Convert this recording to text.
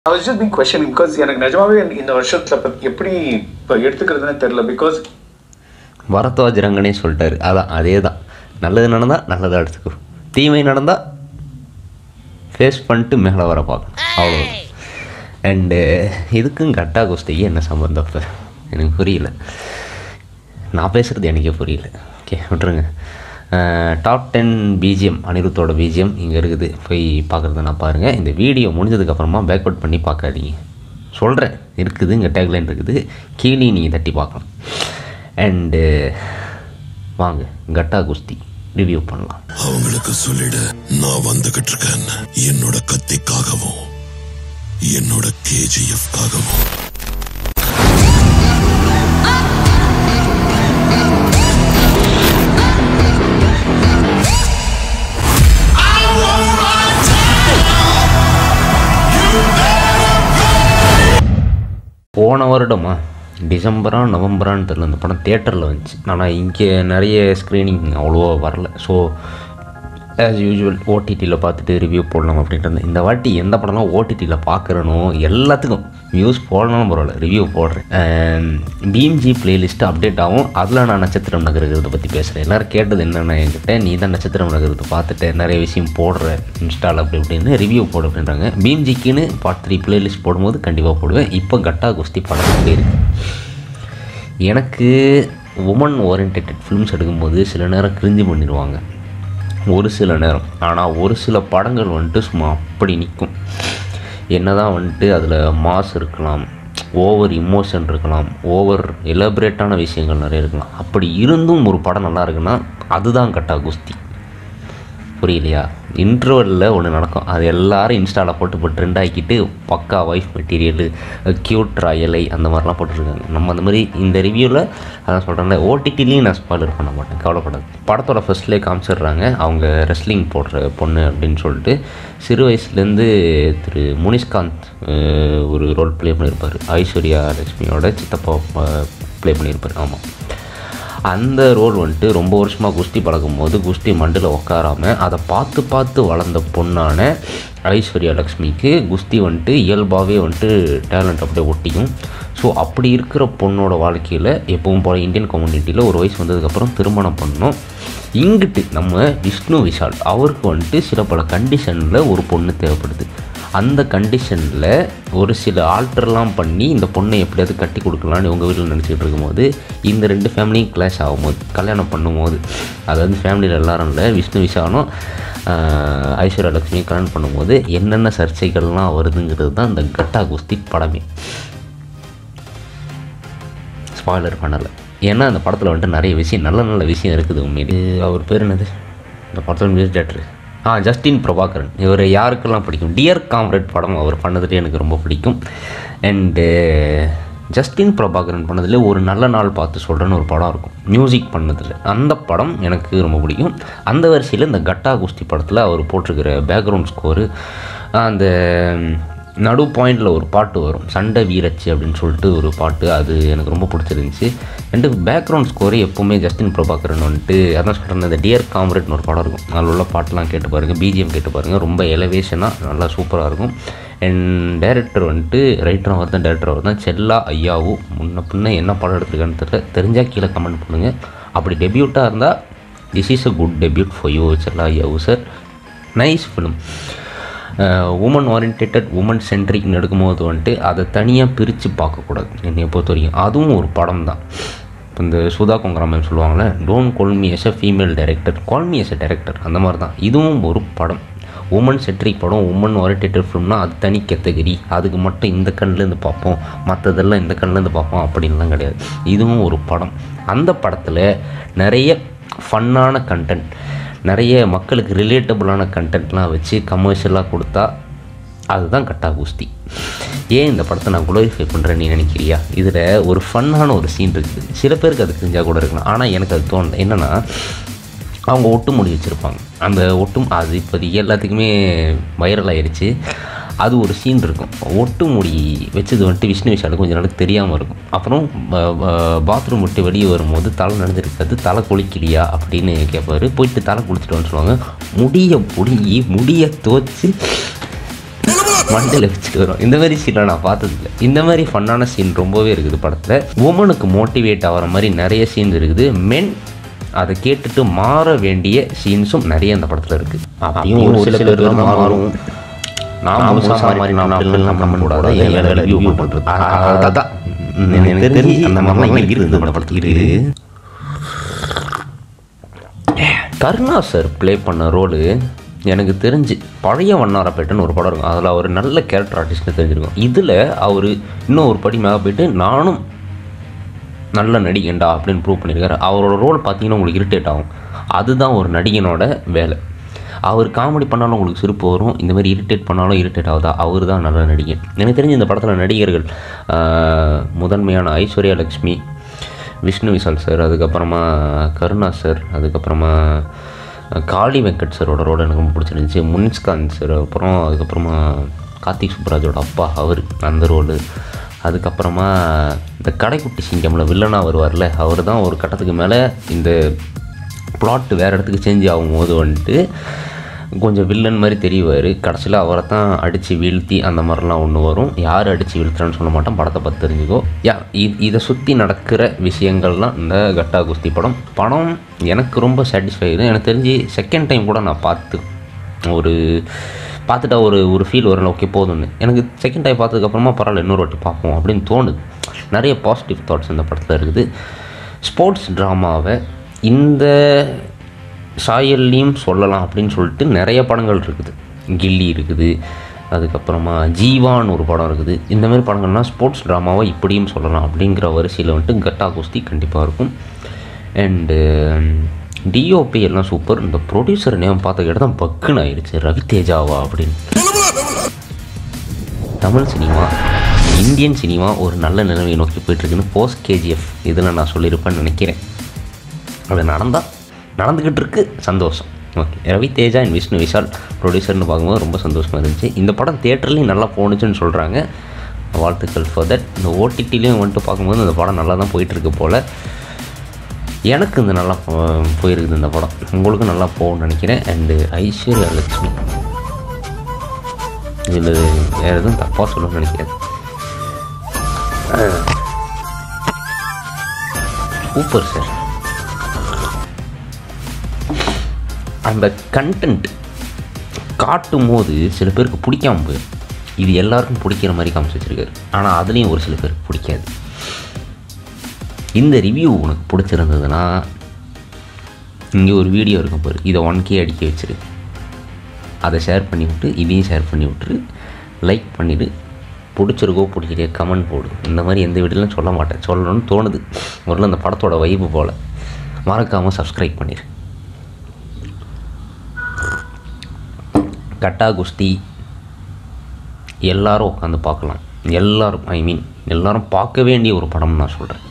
I was just being questioning because எனக்கு நிஜமாவே இந்த வருஷத்துல பத்தி எப்படி இப்போ எடுத்துக்கிறதுன்னு தெரியல பிகாஸ் வரத்வாஜரங்கனே சொல்லிட்டாரு அதான் அதே தான் நல்லது நடந்தால் நல்லதாக எடுத்துக்கோ தீமை நடந்தால் ஃபேஸ் பண்ணிட்டு மேலே வர பார்க்கணும் அவ்வளோதான் அண்டு இதுக்கும் கட்டா கோஸ்டிக்கு என்ன சம்மந்தம் இப்போ எனக்கு புரியல நான் பேசுகிறது எனக்கே புரியல ஓகே விட்டுருங்க டாப் டென் பிஜிஎம் அனிருத்தோட பிஜிஎம் இங்கே இருக்குது போய் பார்க்குறத நான் பாருங்கள் இந்த வீடியோ முடிஞ்சதுக்கப்புறமா பேக்அவுட் பண்ணி பார்க்காதீங்க சொல்கிறேன் இருக்குது இங்கே டேக்லைன் இருக்குது கீழே நீங்கள் தட்டி பார்க்கலாம் அண்டு வாங்க கட்டா குஸ்தி ரிவ்யூ பண்ணலாம் அவங்களுக்கு சொல்லிடு நான் வந்துகிட்டு இருக்கேன் என்னோட கத்திக்காகவும் என்னோட கேஜிஎஃப்காகவும் போன வருடமா டிசம்பரா நவம்பரான்னு தெரியல இந்த படம் தேட்டரில் வந்துச்சு ஆனால் இங்கே நிறைய ஸ்க்ரீனிங் அவ்வளோவா வரல ஸோ ஆஸ் யூஸ்வல் ஓடிடியில் பார்த்துட்டு ரிவ்யூ போடலாம் அப்படின்ட்டு இருந்தேன் இந்த வாட்டி எந்த படம்லாம் ஓடிடியில் பார்க்குறனோ எல்லாத்துக்கும் வியூஸ் போடணும் பரவாயில்ல ரிவ்யூ போடுறேன் பிஎம்ஜி பிளேலிஸ்ட்டு அப்டேட் ஆகும் அதில் நான் நட்சத்திரம் நகர்கிறத பற்றி பேசுகிறேன் எல்லோரும் கேட்டது என்னென்ன என்கிட்ட நீ தான் நட்சத்திரம் நகர்கிறத பார்த்துட்டு நிறைய விஷயம் போடுற இன்ஸ்டால் அப்படி இப்படின்னு ரிவ்யூ போடு அப்படின்றாங்க பிஎம்ஜிக்குன்னு பார்ட் த்ரீ பிளேலிஸ்ட் போடும்போது கண்டிப்பாக போடுவேன் இப்போ கட்டா குஸ்தி படம் எப்படி இருக்கு எனக்கு உமன் ஓரியன்டேட் ஃபிலிம்ஸ் எடுக்கும்போது சில நேரம் கிரிஞ்சு பண்ணிடுவாங்க ஒரு சில நேரம் ஆனால் ஒரு சில படங்கள் வந்துட்டு சும்மா அப்படி நிற்கும் என்னதான் வந்துட்டு அதில் மாஸ் இருக்கலாம் ஓவர் இமோஷன் இருக்கலாம் ஓவர் எலபரேட்டான விஷயங்கள் நிறைய இருக்கலாம் அப்படி இருந்தும் ஒரு படம் நல்லா இருக்குன்னா அதுதான் கட்டா குஸ்தி புரியலையா இன்டர்வலில் ஒன்று நடக்கும் அது எல்லாரும் இன்ஸ்டாவில் போட்டு போட்டு ட்ரெண்ட் ஆக்கிட்டு பக்கா ஒய்ஃப் மெட்டீரியலு க்யூட் ராயலை அந்த மாதிரிலாம் போட்டுருக்காங்க நம்ம அந்த மாதிரி இந்த ரிவ்யூவில் அதான் சொல்கிறேன்ல ஓடிடிலையும் நான் ஸ்பாய்லர் பண்ண மாட்டேன் கவலைப்படாது படத்தோட ஃபர்ஸ்ட்லேயே காமிச்சிடுறாங்க அவங்க ரெஸ்லிங் போடுற பொண்ணு அப்படின்னு சொல்லிட்டு சிறு வயசுலேருந்து திரு முனிஷ்காந்த் அஹ், ஒரு ரோல் ப்ளே பண்ணியிருப்பார் ஐஸ்வர்யா லட்சுமியோட சித்தப்பா ப்ளே பண்ணியிருப்பார் ஆமாம் அந்த ரோல் வந்துட்டு ரொம்ப வருஷமாக குஸ்தி பழகும்போது குஸ்தி மண்டில் உட்காராம அதை பார்த்து பார்த்து வளர்ந்த பொண்ணான ஐஸ்வர்யா லக்ஷ்மிக்கு குஸ்தி வந்துட்டு இயல்பாகவே வந்துட்டு டேலண்ட் அப்படியே ஒட்டிக்கும் ஸோ அப்படி இருக்கிற பொண்ணோட வாழ்க்கையில் எப்பவும் போல இந்தியன் கம்யூனிட்டியில் ஒரு வயசு வந்ததுக்கப்புறம் திருமணம் பண்ணோம் இங்கிட்டு நம்ம விஷ்ணு விஷால் அவருக்கு வந்துட்டு சில பல கண்டிஷனில் ஒரு பொண்ணு தேவைப்படுது அந்த கண்டிஷனில் ஒரு சில ஆல்டர்லாம் பண்ணி இந்த பொண்ணை எப்படியாவது கட்டி கொடுக்கலான்னு உங்கள் வீட்டில் நினச்சிக்கிட்டு இருக்கும்போது இந்த ரெண்டு ஃபேமிலியும் கிளாஷ் ஆகும்போது கல்யாணம் பண்ணும்போது அதாவது ஃபேமிலியில் எல்லாரும் இல்லை விஷ்ணு விஷாலும் ஆஹ், ஐஸ்வர்யா லட்சுமியும் கல்யாணம் பண்ணும்போது என்னென்ன சர்ச்சைகள்லாம் வருதுங்கிறது தான் இந்த கட்டா குஸ்தி படமே ஸ்பாய்லர் பண்ணலை ஏன்னா அந்த படத்தில் வந்துட்டு நிறைய விஷயம் நல்ல நல்ல விஷயம் இருக்குது உண்மையிலே இது அவர் பேர் என்னது இந்த படத்தோட மியூசிக் டேரக்டர் ஆ ஜஸ்டின் பிரபாகரன் இவர் யாருக்கெல்லாம் பிடிக்கும் டியர் காம்ரேட் படம் அவர் பண்ணதுலேயே எனக்கு ரொம்ப பிடிக்கும் அண்டு ஜஸ்டின் பிரபாகரன் பண்ணதில் ஒரு நல்ல நாள் பார்த்து சொல்கிறேன்னு ஒரு படம் இருக்கும் மியூசிக் பண்ணதில் அந்த படம் எனக்கு ரொம்ப பிடிக்கும் அந்த வரிசையில் இந்த கட்டா குஸ்தி படத்தில் அவர் போட்டிருக்கிற பேக்ரவுண்ட் ஸ்கோரு அந்த நடு பாயிண்டில் ஒரு பாட்டு வரும் சண்டை வீரச்சி அப்படின்னு சொல்லிட்டு ஒரு பாட்டு அது எனக்கு ரொம்ப பிடிச்சிருந்துச்சு ரெண்டு பேக்ரவுண்ட் ஸ்கோரே எப்போவுமே ஜஸ்டின் பிரபாகரன் வந்துட்டு அதான் சொல்கிறேன் இந்த டியர் காம்ரேட்னு ஒரு படம் இருக்கும் அதில் உள்ள பாட்டெலாம் கேட்டு பாருங்கள் பிஜிஎம் கேட்டு பாருங்கள் ரொம்ப எலவேஷனாக நல்லா சூப்பராக இருக்கும் அண்ட் டேரக்டர் வந்துட்டு ரைட்டரும் அவர் தான் டேரக்டர் அவர் தான் செல்லா ஐயாவும் முன்ன பின்ன என்ன படம் எடுத்திருக்கான்னு தெரியல தெரிஞ்சால் கீழே கமெண்ட் பண்ணுங்கள் அப்படி டெபியூட்டாக இருந்தால் this is a good debut for you Chella Ayyavu sir nice film woman oriented woman சென்ட்ரிக்னு எடுக்கும்போது வந்துட்டு அதை தனியாக பிரித்து பார்க்கக்கூடாது என்னைய பொறுத்த வரைக்கும் அதுவும் ஒரு படம் தான் இப்போ இந்த சுதா கொங்கராமன் சொல்லுவாங்கள்ல don't call me as a female director call me as a director அந்த மாதிரி தான் இதுவும் ஒரு படம் உமன் சென்ட்ரிக் படம் உமன் ஓரியன்டேட்டட் ஃபிலிம்னா அது தனி கேட்டகரி அதுக்கு மட்டும் இந்த கண்ணிலேருந்து பார்ப்போம் மற்றதெல்லாம் இந்த கண்ணிலேருந்து பார்ப்போம் அப்படின்லாம் கிடையாது இதுவும் ஒரு படம் அந்த படத்தில் நிறைய ஃபன்னான கண்டென்ட் நிறைய மக்களுக்கு ரிலேட்டபுளான கண்டென்ட்லாம் வச்சு கமர்ஷியலாக கொடுத்தா அதுதான் கட்டா குஸ்தி ஏன் இந்த படத்தை நான் குளோரிஃபை பண்ணுறேன்னு நீ நினைக்கிறியா இதில் ஒரு ஃபன்னான ஒரு சீன் இருக்குது சில பேருக்கு அது தெரிஞ்சால் கூட இருக்கலாம் ஆனால் எனக்கு அது தோணல என்னென்னா அவங்க ஒட்டு முடி வச்சுருப்பாங்க அந்த ஒட்டும் அது இப்போதைக்கு எல்லாத்துக்குமே வைரல் ஆயிருச்சு அது ஒரு சீன் இருக்கும் ஒட்டு முடி வச்சது வந்துட்டு விஷ்ணு விஷாலுக்கு கொஞ்சம் நாளுக்கு தெரியாமல் இருக்கும் அப்புறம் பாத்ரூம் விட்டு வெளியே வரும்போது தலை நடந்துருக்காது தலை குளிக்கலையா அப்படின்னு கேட்பாரு போயிட்டு தலை குளிச்சுட்டு வந்து சொல்லுவாங்க முடியை பிடுங்கி முடியை துவச்சி மண்டையில் வச்சுட்டு வரும் இந்த மாதிரி சீனை நான் பார்த்ததில்ல இந்த மாதிரி ஃபன்னான சீன் ரொம்பவே இருக்குது படத்தில் உமனுக்கு மோட்டிவேட் ஆகிற மாதிரி நிறைய சீன்ஸ் இருக்குது மென் அதை கேட்டுட்டு மாற வேண்டிய சீன்ஸும் நிறைய இந்த படத்தில் இருக்குது அப்பயும் ஒரு சில பேர் தான் மாறும் நான் முழுசா மாறி நான் அப்படிலாம் கமெண்ட் போடாத என் வேலை ரிவ்யூ பண்ணுறது அதான் எனக்கு தெரிஞ்சு அந்த மாதிரிலாம் இருக்குது இந்த படத்தில் இருக்குது கருணா சார் ப்ளே பண்ண ரோலு எனக்கு தெரிஞ்சு பழைய வண்ணாரப்பேட்டைன்னு ஒரு படம் இருக்கும் அதில் அவர் நல்ல கேரக்டர் ஆர்டிஸ்ட்னு தெரிஞ்சிருக்கும் இதில் அவர் இன்னும் ஒரு படி மேலே போயிட்டு நானும் நல்ல நடிகன்டா அப்படின்னு ப்ரூவ் பண்ணியிருக்காரு அவரோட ரோல் பார்த்தீங்கன்னா உங்களுக்கு இரிட்டேட் ஆகும் அதுதான் ஒரு நடிகனோட வேலை அவர் காமெடி பண்ணாலும் உங்களுக்கு சிரிப்பு வரும் இந்த மாதிரி இரிட்டேட் பண்ணாலும் இரிட்டேட் ஆகுதா அவர் தான் நல்ல நடிகன் எனக்கு தெரிஞ்சு இந்த படத்தில் நடிகர்கள் ஆஹ், முதன்மையான ஐஸ்வர்யா லக்ஷ்மி விஷ்ணு விஷால் சார் அதுக்கப்புறமா கருணா சார் அதுக்கப்புறமா காளி வெங்கட் சாரோட ரோல் எனக்கு ரொம்ப பிடிச்சிருந்துச்சு முனிஷ்காந்த் சார் அப்புறம் அதுக்கப்புறமா கார்த்திக் சுப்ராஜோட அப்பா அவர் அந்த ரோலு அதுக்கப்புறமா இந்த கடைக்குட்டி சிங்கம்ல வில்லனாக வருவார்ல அவர் தான் ஒரு கட்டத்துக்கு மேலே இந்த பிளாட் வேறு இடத்துக்கு சேஞ்ச் ஆகும்போது வந்துட்டு கொஞ்சம் வில்லன் மாதிரி தெரியவார் கடைசியில் அவரை தான் அடித்து வீழ்த்தி அந்த மாதிரிலாம் ஒன்று வரும் யார் அடித்து வீழ்த்துறான்னு சொல்ல மாட்டோம் படத்தை பார்த்து தெரிஞ்சுக்கோ யா இ- இதை சுற்றி நடக்கிற விஷயங்கள்லாம் இந்த கட்டா குஸ்தி படம் படம் எனக்கு ரொம்ப சாட்டிஸ்ஃபை ஆகுது எனக்கு தெரிஞ்சு செகண்ட் டைம் கூட நான் பார்த்து ஒரு பார்த்துட்டா ஒரு ஒரு ஃபீல் வரல ஓகே போதும்னு எனக்கு செகண்ட் டைம் பார்த்ததுக்கப்புறமா பரவாயில்ல இன்னொரு வாட்டி பார்ப்போம் அப்படின்னு தோணுது நிறைய பாசிட்டிவ் தாட்ஸ் இந்த படத்தில் இருக்குது ஸ்போர்ட்ஸ் ட்ராமாவை இந்த சாயல்லையும் சொல்லலாம் அப்படின்னு சொல்லிட்டு நிறைய படங்கள் இருக்குது கில்லி இருக்குது அதுக்கப்புறமா ஜீவான்னு ஒரு படம் இருக்குது இந்த மாதிரி படங்கள்லாம் ஸ்போர்ட்ஸ் ட்ராமாவை இப்படியும் சொல்லலாம் அப்படிங்கிற வரிசையில் வந்துட்டு கட்டா குஸ்தி கண்டிப்பாக இருக்கும் அண்டு டிஓபி எல்லாம் சூப்பர் இந்த ப்ரொடியூசர் நேம் பார்த்த கிட்ட தான் பக்குன்னு ஆயிடுச்சு ரவி தேஜாவா அப்படின்னு தமிழ் சினிமா இந்தியன் சினிமா ஒரு நல்ல நிலைமையை நோக்கி போயிட்டுருக்குன்னு போஸ்ட் கேஜிஎஃப் இதில் நான் சொல்லியிருப்பேன்னு நினைக்கிறேன் அது நடந்தால் நடந்துக்கிட்டு இருக்கு சந்தோஷம் ஓகே ரவி தேஜா அண்ட் விஷ்ணு விஷால் ப்ரொடியூசர்னு பார்க்கும்போது ரொம்ப சந்தோஷமாக இருந்துச்சு இந்த படம் தேட்டர்லேயும் நல்லா போணுச்சுன்னு சொல்கிறாங்க வாழ்த்துக்கள் ஃபார் தட் இந்த ஓடிடிலையும் வந்துட்டு பார்க்கும்போது இந்த படம் நல்லா தான் போயிட்டுருக்கு போல் எனக்கு இந்த நல்லா போ- போயிருக்குது இந்த படம் உங்களுக்கும் நல்லா போகும்னு நினைக்கிறேன் அண்டு ஐஸ்வர்யா லட்சுமி இதில் வேறு எதுவும் தப்பாக சொல்லணும்னு நினைக்கிறேன் சூப்பர் சார் அந்த கண்டென்ட் காட்டும் போது சில பேருக்கு பிடிக்காம போயிடும் இது எல்லாருக்கும் பிடிக்கிற மாதிரி காமிச்சு வச்சிருக்காரு ஆனால் அதுலேயும் ஒரு சில பேருக்கு பிடிக்காது இந்த ரிவ்யூ உனக்கு பிடிச்சிருந்ததுன்னா இங்கே ஒரு வீடியோ இருக்கும் பாரு இதை ஒன் கே அடிக்க வச்சிரு அதை ஷேர் பண்ணி விட்டு இதையும் ஷேர் பண்ணி விட்டுரு லைக் பண்ணிவிடு பிடிச்சிருக்கோ பிடிக்கலையோ கமெண்ட் போடு இந்த மாதிரி எந்த வீடியோலாம் சொல்ல மாட்டேன் சொல்லணும்னு தோணுது முதல்ல அந்த படத்தோட வைப்பு போல் மறக்காமல் சப்ஸ்கிரைப் பண்ணிடு கட்டா குஸ்தி எல்லாரும் உட்காந்து பார்க்கலாம் எல்லாரும் ஐ மீன் எல்லாரும் பார்க்க வேண்டிய ஒரு படம்னு நான் சொல்கிறேன்